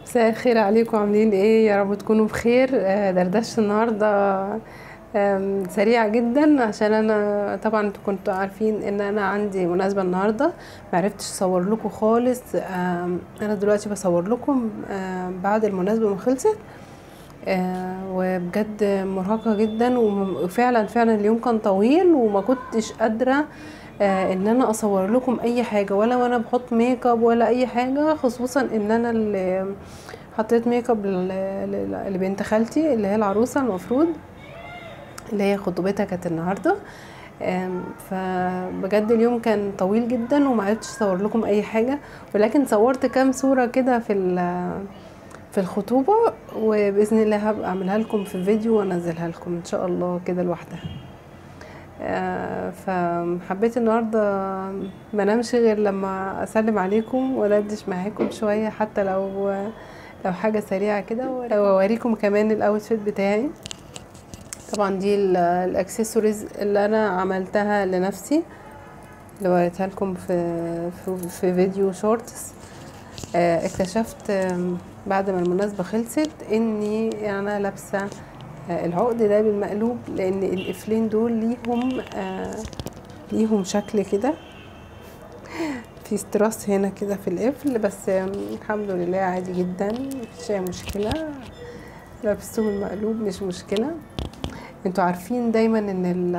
مساء الخير عليكم عاملين ايه يا رب تكونوا بخير آه، دردشة النهارده آم، سريعة جدا عشان انا طبعا انتوا كنتوا عارفين ان انا عندي مناسبة النهارده معرفتش اصور لكم خالص آم، انا دلوقتي بصور لكم آم، بعد المناسبة ما خلصت آه، وبجد مرهقة جدا وم- وفعلا فعلا اليوم كان طويل وما كنتش قادرة آه، ان انا اصور لكم اي حاجة ولا وانا بحط ميك اب ولا اي حاجة خصوصا ان انا اللي حطيت ميك اب لل- لل- لبنت خالتي اللي هي العروسة المفروض اللي هي خطوبتها كانت النهارده آم، فبجد اليوم كان طويل جدا وما عرفتش اصور لكم اي حاجه ولكن صورت كام صوره كده في ال- في الخطوبه وباذن الله هبقى اعملها لكم في فيديو وانزلها لكم ان شاء الله كده لوحدها آه، فحبيت النهارده ما انامش غير لما اسلم عليكم وادردش معاكم شويه حتى لو لو حاجه سريعه كده واوريكم كمان الاوتفيت بتاعي طبعا دي ال- الاكسسوارز اللي انا عملتها لنفسي اللي وريتها لكم في في, في فيديو شورتس آه، اكتشفت آم، بعد ما المناسبة خلصت اني انا لابسة آه، العقد ده بالمقلوب لان القفلين دول ليهم آه، ليهم شكل كده في ستراس هنا كده في القفل بس آم، الحمد لله عادي جدا مفيش اي مشكلة لابستهم المقلوب مش مشكلة انتوا عارفين دايما ان ال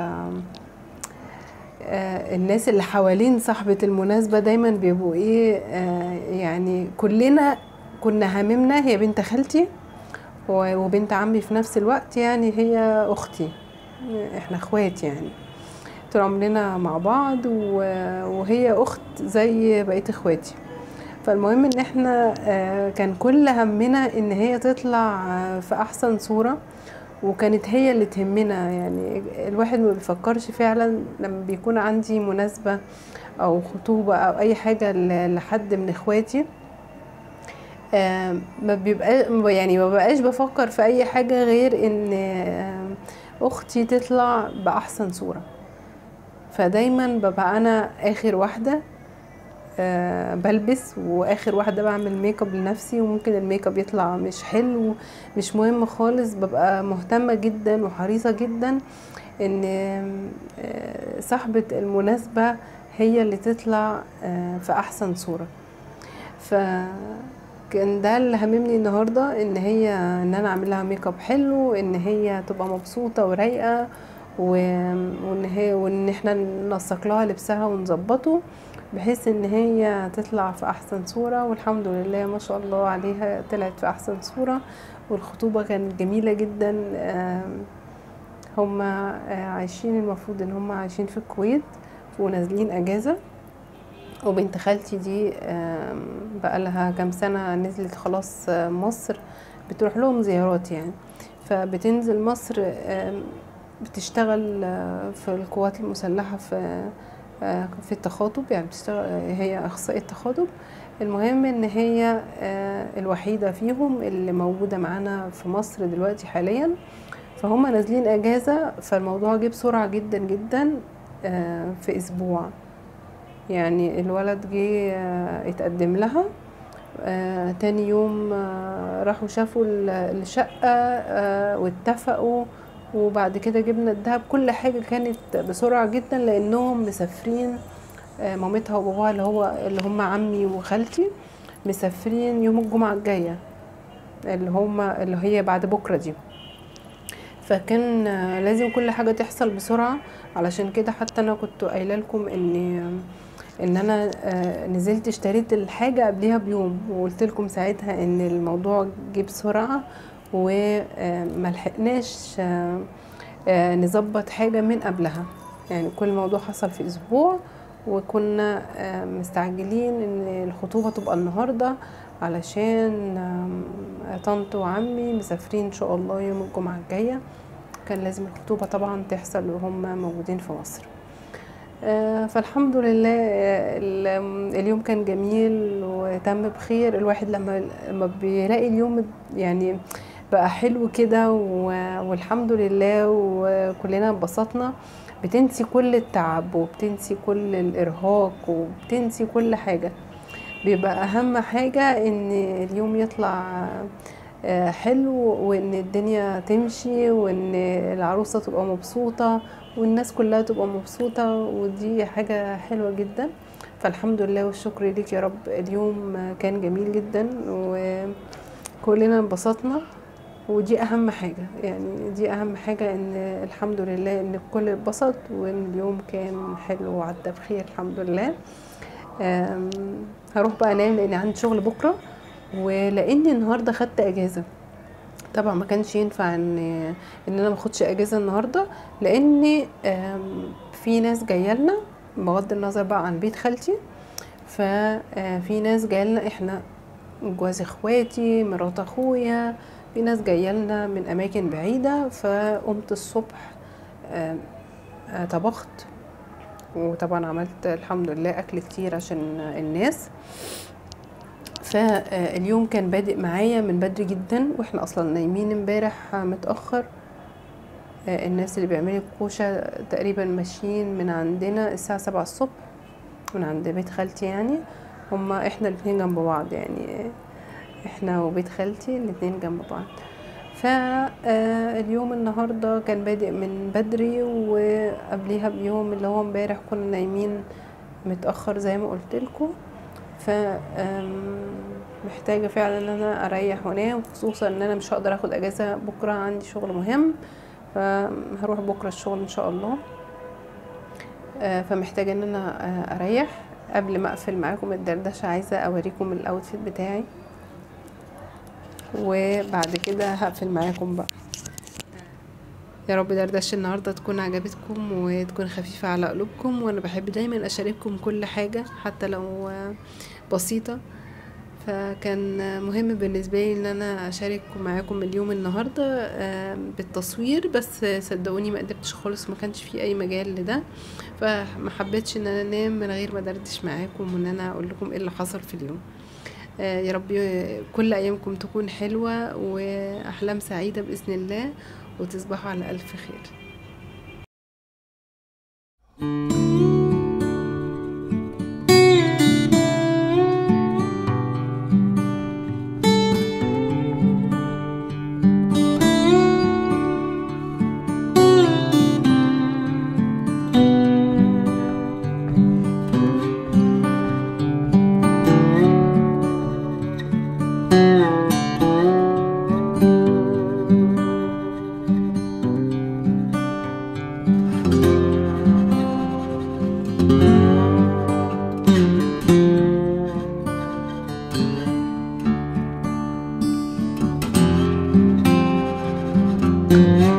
آه، الناس اللي حوالين صاحبة المناسبة دايما بيبقوا ايه آه، يعني كلنا كنا هاممنا هي بنت خالتي و- وبنت عمي في نفس الوقت يعني هي اختي احنا اخوات يعني طول عمرنا مع بعض و- وهي اخت زي بقية اخواتي فالمهم ان احنا آه، كان كل همنا ان هي تطلع آه، في احسن صورة وكانت هي اللي تهمنا يعني الواحد ما بيفكرش فعلا لما بيكون عندي مناسبة او خطوبة او اي حاجة ل- لحد من اخواتي آم، ما بيبقى يعني ما بقاش بفكر في اي حاجة غير ان آم، اختي تطلع باحسن صورة فدايما ببقى انا اخر واحدة آه، بلبس واخر واحده بعمل ميك اب لنفسي وممكن الميك اب يطلع مش حلو مش مهم خالص ببقى مهتمه جدا وحريصه جدا ان آه، صاحبه المناسبه هي اللي تطلع آه، في احسن صوره ف كان ده اللي هممني النهارده ان هي ان انا اعمل لها ميك اب حلو ان هي تبقى مبسوطه ورايقه و- وان هي وان احنا ننسق لها لبسها ونظبطه بحيث ان هي تطلع في احسن صورة والحمد لله ما شاء الله عليها طلعت في احسن صورة والخطوبة كانت جميلة جدا آم، هما آه، عايشين المفروض ان هما عايشين في الكويت ونازلين اجازة وبنت خالتي دي آم، بقالها كام سنة نزلت خلاص آه، مصر بتروح لهم زيارات يعني فبتنزل مصر آم، بتشتغل آه، في القوات المسلحة في آه، في التخاطب يعني بتشتغل هي أخصائية تخاطب المهم إن هي آه، الوحيدة فيهم اللي موجودة معانا في مصر دلوقتي حاليا فهم نازلين أجازة فالموضوع جه بسرعة جدا جدا آه، في أسبوع يعني الولد جه آه، اتقدم لها آه، تاني يوم آه، راحوا شافوا ال- الشقة آه، واتفقوا وبعد كده جبنا الدهب كل حاجة كانت بسرعة جدا لأنهم مسافرين آه، مامتها وباباها اللي هو اللي هم عمي وخالتي مسافرين يوم الجمعة الجاية اللي هم اللي هي بعد بكرة دي فكان آه، لازم كل حاجة تحصل بسرعة علشان كده حتى أنا كنت قايلة لكم إن ان انا آه، نزلت اشتريت الحاجة قبلها بيوم وقلت لكم ساعتها ان الموضوع جه بسرعة وملحقناش نظبط حاجة من قبلها يعني كل الموضوع حصل في اسبوع وكنا آه، مستعجلين ان الخطوبة تبقى النهاردة علشان آم، طنط وعمي مسافرين ان شاء الله يوم الجمعة الجاية كان لازم الخطوبة طبعا تحصل وهم موجودين في مصر آه، فالحمد لله آه، ال- اليوم كان جميل وتم بخير الواحد لما لما بيلاقي اليوم يعني بقى حلو كده و- والحمد لله وكلنا انبسطنا بتنسي كل التعب وبتنسي كل الإرهاق وبتنسي كل حاجة بيبقى اهم حاجة ان اليوم يطلع آه، حلو وان الدنيا تمشي وان العروسة تبقى مبسوطة والناس كلها تبقى مبسوطة ودي حاجة حلوة جدا فالحمد لله والشكر ليك يا رب اليوم كان جميل جدا وكلنا انبسطنا ودي اهم حاجة يعني دي اهم حاجة ان الحمد لله ان الكل اتبسط وان اليوم كان حلو وعدى بخير الحمد لله آم، هروح بقى انام لان عندي شغل بكرة ولاني النهاردة خدت اجازة طبعا ما كانش ينفع ان ان انا ما اخدش اجازه النهارده لان آم، في ناس جايه لنا بغض النظر بقى عن بيت خالتي ففي ناس جايه لنا احنا جواز اخواتي مرات اخويا في ناس جايه لنا من اماكن بعيده فقمت الصبح آم، آه، طبخت وطبعا عملت الحمد لله اكل كتير عشان الناس فاليوم كان بادئ معايا من بدري جدا واحنا اصلا نايمين امبارح متاخر آه، الناس اللي بيعملوا الكوشه تقريبا ماشيين من عندنا الساعه سبعة الصبح من عند بيت خالتي يعني هما احنا الاتنين جنب بعض يعني احنا وبيت خالتي الاتنين جنب بعض فاليوم النهارده كان بادئ من بدري وقبليها بيوم اللي هو امبارح كنا نايمين متاخر زي ما قلت لكم ف آم، محتاجه فعلا ان انا اريح وانام خصوصا ان انا مش هقدر اخد اجازه بكره عندي شغل مهم فهروح بكره الشغل ان شاء الله آه، فمحتاجه ان انا آه، اريح قبل ما اقفل معاكم الدردشه عايزه اوريكم الاوتفيت بتاعي وبعد كده هقفل معاكم بقى يا رب دردشه النهارده تكون عجبتكم وتكون خفيفه على قلوبكم وانا بحب دايما اشارككم كل حاجه حتى لو آه، بسيطه فكان مهم بالنسبه لي ان انا اشارك معاكم اليوم النهارده آه، بالتصوير بس صدقوني ما قدرتش خالص ما كانش في اي مجال لده فما حبيتش ان انا انام من غير ما دردش معاكم وان انا اقول لكم ايه اللي حصل في اليوم آه، يا رب كل ايامكم تكون حلوه واحلام سعيده باذن الله وتصبحوا على الف خير thank you